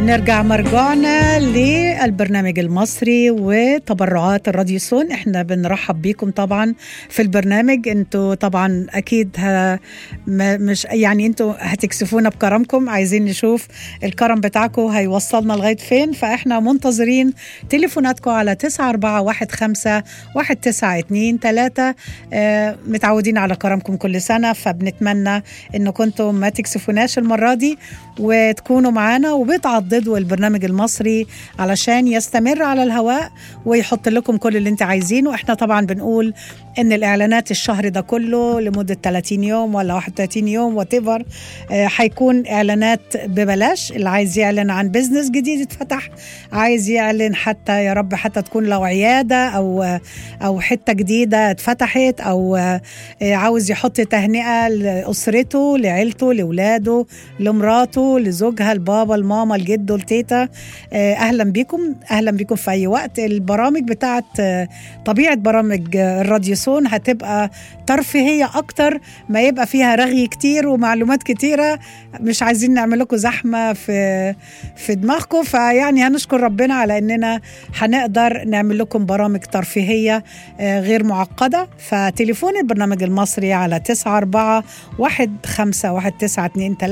نرجع مرجعنا للبرنامج المصري وتبرعات الراديو سون احنا بنرحب بيكم طبعا في البرنامج انتوا طبعا اكيد ها مش يعني انتوا هتكسفونا بكرمكم عايزين نشوف الكرم بتاعكم هيوصلنا لغايه فين فاحنا منتظرين تليفوناتكم على 9415 1923 اه متعودين على كرمكم كل سنه فبنتمنى انكم انتم ما تكسفوناش المره دي وتكونوا معانا وبتعضدوا البرنامج المصري علشان يستمر على الهواء ويحط لكم كل اللي انت عايزينه احنا طبعا بنقول ان الاعلانات الشهر ده كله لمده 30 يوم ولا 31 يوم وات ايفر هيكون اعلانات ببلاش اللي عايز يعلن عن بزنس جديد اتفتح عايز يعلن حتى يا رب حتى تكون لو عياده او او حته جديده اتفتحت او عاوز يحط تهنئه لاسرته لعيلته لاولاده لمراته لزوجها البابا الماما الجد التيتا اهلا بكم اهلا بكم في اي وقت البرامج بتاعت طبيعه برامج الراديو سون هتبقى ترفيهيه اكتر ما يبقى فيها رغي كتير ومعلومات كتيره مش عايزين نعمل لكم زحمه في في دماغكم فيعني هنشكر ربنا على اننا هنقدر نعمل لكم برامج ترفيهيه غير معقده فتليفون البرنامج المصري على 94 151923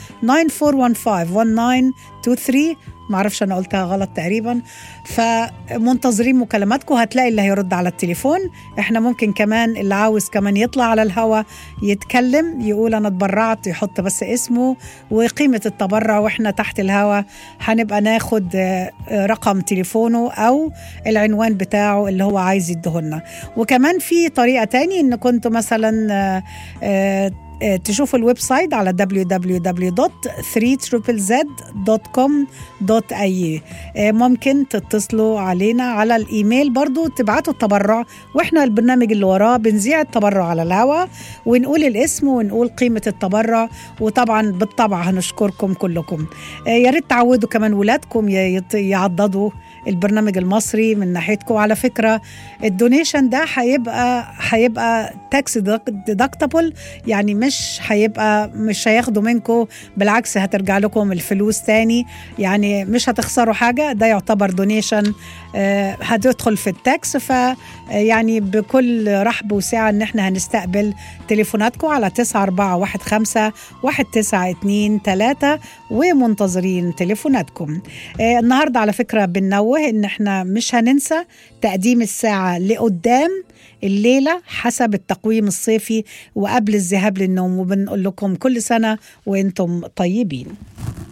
9415 1923 معرفش انا قلتها غلط تقريبا فمنتظرين مكالماتكم هتلاقي اللي هيرد على التليفون احنا ممكن كمان اللي عاوز كمان يطلع على الهوا يتكلم يقول انا اتبرعت يحط بس اسمه وقيمة التبرع واحنا تحت الهوا هنبقى ناخد رقم تليفونه او العنوان بتاعه اللي هو عايز يديهولنا وكمان في طريقة تاني ان كنتوا مثلا تشوفوا الويب سايت على www.3ZZZ.com.ay ممكن تتصلوا علينا على الايميل برضو تبعتوا التبرع واحنا البرنامج اللي وراه بنذيع التبرع على الهوا ونقول الاسم ونقول قيمة التبرع وطبعا بالطبع هنشكركم كلكم يا ريت تعودوا كمان ولادكم يعضدوا البرنامج المصري من ناحيتكم على فكره الدونيشن ده هيبقى هيبقى تاكس ديدكتبل يعني مش هيبقى مش هياخدوا منكم بالعكس هترجع لكم الفلوس تاني يعني مش هتخسروا حاجه ده يعتبر دونيشن آه هتدخل في التاكس ف يعني بكل رحب وسعه ان احنا هنستقبل تليفوناتكم على 9415 1923 ومنتظرين تليفوناتكم آه النهارده على فكره بننوه ان احنا مش هننسى تقديم الساعه لقدام الليله حسب التقويم الصيفي وقبل الذهاب للنوم وبنقول لكم كل سنه وانتم طيبين